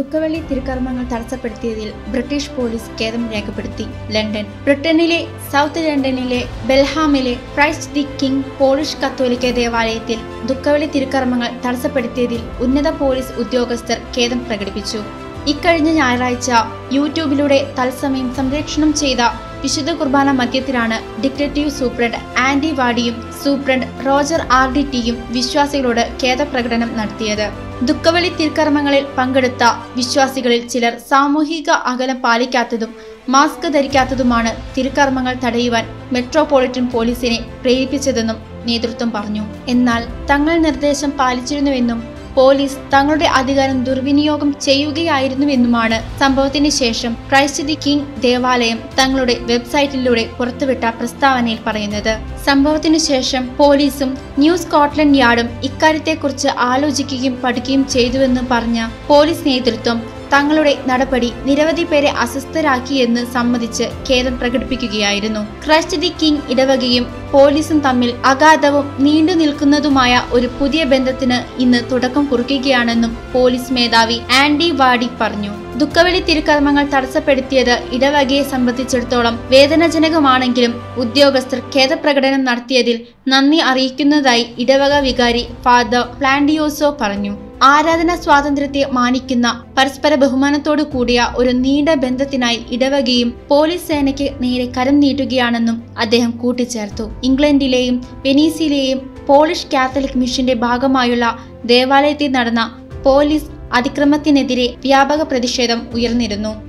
ദുഃഖവെള്ളി തിരുക്കർമ്മങ്ങൾ തടസ്സപ്പെടുത്തിയതിൽ British police ഖേദം രേഖപ്പെടുത്തി London ബ്രിട്ടനിലെ സൗത്ത് ലണ്ടനിലെ ബെൽഹാമിലെ ക്രൈസ്റ്റ് ദി കിങ് പോളിഷ് കത്തോലിക്ക ദേവാലയത്തിൽ ദുഃഖവെള്ളി തിരുക്കർമ്മങ്ങൾ തടസ്സപ്പെടുത്തിയതിൽ ഉന്നത പോലീസ് ഉദ്യോഗസ്ഥർ ഖേദം പ്രകടിപ്പിച്ചു ഇക്കഴിഞ്ഞ ഞായറാഴ്ച യൂട്യൂബിലൂടെ തത്സമയം സംപ്രേഷണം ചെയ്ത വിശുദ്ധ കുർബാന മധ്യത്തിലാണ് ഡിക്റ്റേറ്റീവ് സൂപ്രണ്ട് ആൻഡി വാഡിയും സൂപ്രണ്ട് റോജർ ആർ ഡി ടിയും വിശ്വാസികളോട് ഖേദപ്രകടനം നടത്തിയത് ദുഃഖവെളി തിരുക്കർമ്മങ്ങളിൽ പങ്കെടുത്ത വിശ്വാസികളിൽ ചിലർ സാമൂഹിക അകലം പാലിക്കാത്തതും മാസ്ക് ധരിക്കാത്തതുമാണ് തിരുക്കർമ്മങ്ങൾ തടയുവാൻ മെട്രോപൊളിറ്റൻ പോലീസിനെ പ്രേരിപ്പിച്ചതെന്നും നേതൃത്വം പറഞ്ഞു എന്നാൽ തങ്ങൾ നിർദ്ദേശം പാലിച്ചിരുന്നുവെന്നും പോലീസ് തങ്ങളുടെ അധികാരം ദുർവിനിയോഗം ചെയ്യുകയായിരുന്നുവെന്നുമാണ് സംഭവത്തിന് ശേഷം ക്രൈസ്റ്റ് ദി കിങ് ദേവാലയം തങ്ങളുടെ വെബ്സൈറ്റിലൂടെ പുറത്തുവിട്ട പ്രസ്താവനയിൽ പറയുന്നത് സംഭവത്തിനു ശേഷം പോലീസും ന്യൂ സ്കോട്ട്ലൻഡ് യാർഡും ഇക്കാര്യത്തെക്കുറിച്ച് ആലോചിക്കുകയും പഠിക്കുകയും ചെയ്തുവെന്ന് പറഞ്ഞ പോലീസ് നേതൃത്വം തങ്ങളുടെ നടപടി നിരവധി പേരെ അസ്വസ്ഥരാക്കിയെന്ന് സമ്മതിച്ച് ഖേദം പ്രകടിപ്പിക്കുകയായിരുന്നു ക്രൈസ്റ്റ് ദി കിങ് ഇടവകയും പോലീസും തമ്മിൽ അഗാധവും നീണ്ടു നിൽക്കുന്നതുമായ ഒരു പുതിയ ബന്ധത്തിന് ഇന്ന് തുടക്കം കുറിക്കുകയാണെന്നും പോലീസ് മേധാവി ആൻഡി വാഡി പറഞ്ഞു ദുഃഖവെളി തിരുക്കർമ്മങ്ങൾ തടസ്സപ്പെടുത്തിയത് ഇടവകയെ സംബന്ധിച്ചിടത്തോളം വേദനാജനകമാണെങ്കിലും ഉദ്യോഗസ്ഥർ ഖേദപ്രകടനം നടത്തിയതിൽ നന്ദി അറിയിക്കുന്നതായി ഇടവക വികാരി ഫാദർ പ്ലാൻഡിയോസോ പറഞ്ഞു ആരാധന സ്വാതന്ത്ര്യത്തെ മാനിക്കുന്ന പരസ്പര ബഹുമാനത്തോടു കൂടിയ ഒരു നീണ്ട ബന്ധത്തിനായി ഇടവകയും പോലീസ് സേനയ്ക്ക് നേരെ കരം നീട്ടുകയാണെന്നും അദ്ദേഹം കൂട്ടിച്ചേർത്തു ഇംഗ്ലണ്ടിലെയും വെനീസിലെയും പോളിഷ് കാത്തലിക് മിഷന്റെ ഭാഗമായുള്ള ദേവാലയത്തിൽ നടന്ന പോലീസ് അതിക്രമത്തിനെതിരെ വ്യാപക പ്രതിഷേധം ഉയർന്നിരുന്നു